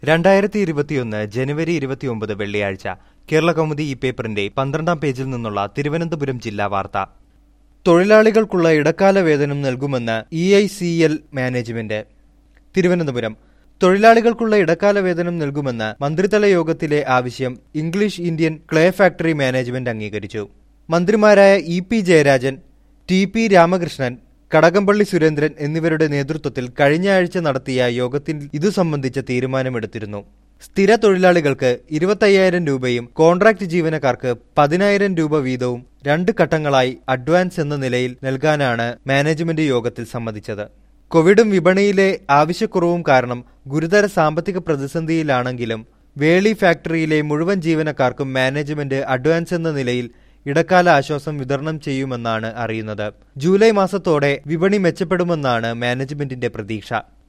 രണ്ടായിരത്തി ഇരുപത്തിയൊന്ന് ജനുവരി ഇരുപത്തിയൊമ്പത് വെള്ളിയാഴ്ച കേരള കൗമുദി ഈ പേപ്പറിന്റെ പന്ത്രണ്ടാം പേജിൽ നിന്നുള്ള തിരുവനന്തപുരം ജില്ലാ വാർത്ത തൊഴിലാളികൾക്കുള്ള ഇടക്കാല വേതനം നൽകുമെന്ന് E I C L management Thiruvananthapuram തൊഴിലാളികൾക്കുള്ള ഇടക്കാല വേതനം നൽകുമെന്ന മന്ത്രിതല യോഗത്തിലെ ആവശ്യം English Indian clay factory management അംഗീകരിച്ചു മന്ത്രിമാരായ E P Jayarajan T P Ramakrishnan Kadakampally Surendran എന്നിവരുടെ നേതൃത്വത്തിൽ കഴിഞ്ഞ ആഴ്ച നടത്തിയ യോഗത്തിൽ ഇതു സംബന്ധിച്ച തീരുമാനമെടുത്തിരുന്നു സ്ഥിര തൊഴിലാളികൾക്ക് ഇരുപത്തയ്യായിരം രൂപയും കോൺട്രാക്ട് ജീവനക്കാർക്ക് പതിനായിരം രൂപ വീതവും രണ്ട് ഘട്ടങ്ങളായി അഡ്വാൻസ് എന്ന നിലയിൽ നൽകാനാണ് മാനേജ്മെന്റ് യോഗത്തിൽ സമ്മതിച്ചത് കോവിഡും വിപണിയിലെ ആവശ്യക്കുറവും കാരണം ഗുരുതര സാമ്പത്തിക പ്രതിസന്ധിയിലാണെങ്കിലും വേളി ഫാക്ടറിയിലെ മുഴുവൻ ജീവനക്കാർക്കും മാനേജ്മെന്റ് അഡ്വാൻസ് എന്ന നിലയിൽ ഇടക്കാല ആശ്വാസം വിതരണം ചെയ്യുമെന്നാണ് അറിയുന്നത് ജൂലൈ മാസത്തോടെ വിപണി മെച്ചപ്പെടുമെന്നാണ് മാനേജ്മെന്റിന്റെ പ്രതീക്ഷ